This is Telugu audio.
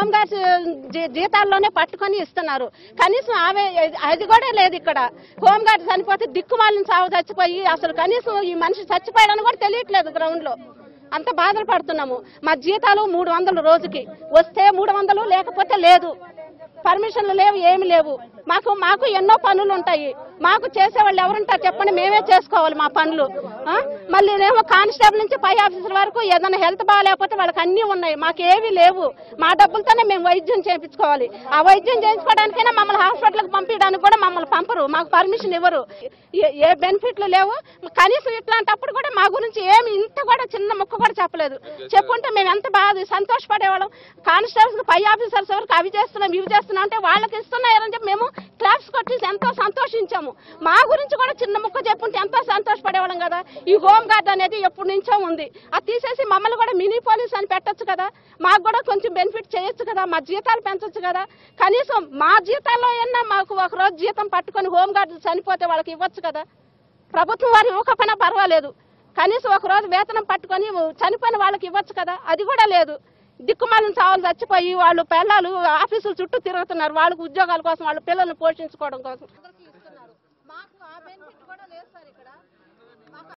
హోమ్ గార్డ్స్ జీ- జీతాల్లోనే పట్టుకొని ఇస్తున్నారు కనీసం ఆమె అది కూడా లేదు ఇక్కడ హోమ్ గార్డ్ చనిపోతే దిక్కుమాలిన సాగు చచ్చిపోయి అసలు కనీసం ఈ మనిషి చచ్చిపోయాడని కూడా తెలియట్లేదు గ్రౌండ్ లో అంత బాధలు పడుతున్నాము మా జీతాలు మూడు వందలు రోజుకి వస్తే మూడు వందలు లేకపోతే లేదు పర్మిషన్లు లేవు ఏమి లేవు మాకు మాకు ఎన్నో పనులు ఉంటాయి మాకు చేసేవాళ్ళు ఎవరుంటారు చెప్పండి మేమే చేసుకోవాలి మా పనులు ఆ? మళ్ళీ ఏమో కానిస్టేబుల్ నుంచి పై ఆఫీసర్ వరకు ఏదైనా హెల్త్ బాగాలేకపోతే వాళ్ళకి అన్నీ ఉన్నాయి మాకు ఏవి లేవు మా డబ్బులతోనే మేము వైద్యం చేయించుకోవాలి ఆ వైద్యం చేయించుకోవడానికైనా మమ్మల్ని హాస్పిటల్కి పంపించడానికి కూడా మమ్మల్ని పంపరు మాకు పర్మిషన్ ఇవ్వరు ఏ- ఏ బెనిఫిట్లు లేవు కనీసం ఇట్లాంటప్పుడు కూడా మా గురించి ఏమి ఇంత కూడా చిన్న ముక్క కూడా చెప్పలేదు చెప్పుంటే మేము ఎంత బాధ సంతోషపడేవాళ్ళం కానిస్టేబుల్స్ పై ఆఫీసర్స్ వరకు అవి చేస్తున్నాం ఇవి చేస్తున్నాం అంటే వాళ్ళకి ఇస్తున్నారని చెప్పి మేము క్లాప్స్ కొట్టి ఎంతో సంతోషించాము మా గురించి కూడా చిన్న ముక్క చెప్పుంటే ఎంతో సంతోషపడేవాళ్ళం కదా ఈ హోమ్ గార్డ్ అనేది ఎప్పటి నుంచో ఉంది అది తీసేసి మమ్మల్ని కూడా మినీ పోలీస్ అని పెట్టొచ్చు కదా మాకు కూడా కొంచెం బెనిఫిట్ చేయొచ్చు కదా మా జీతాలు పెంచొచ్చు కదా కనీసం మా జీతాల్లో అయినా మాకు ఒక రోజు జీతం పట్టుకొని హోమ్ గార్డ్ చనిపోతే వాళ్ళకి ఇవ్వచ్చు కదా ప్రభుత్వం వారు ఇవ్వకపోయినా పర్వాలేదు కనీసం ఒక రోజు వేతనం పట్టుకొని చనిపోయిన వాళ్ళకి ఇవ్వచ్చు కదా అది కూడా లేదు దిక్కుమాలిన చావులు చచ్చిపోయి వాళ్ళు పిల్లలు ఆఫీసుల చుట్టూ తిరుగుతున్నారు వాళ్ళకి ఉద్యోగాల కోసం వాళ్ళ పిల్లల్ని పోషించుకోవడం కోసం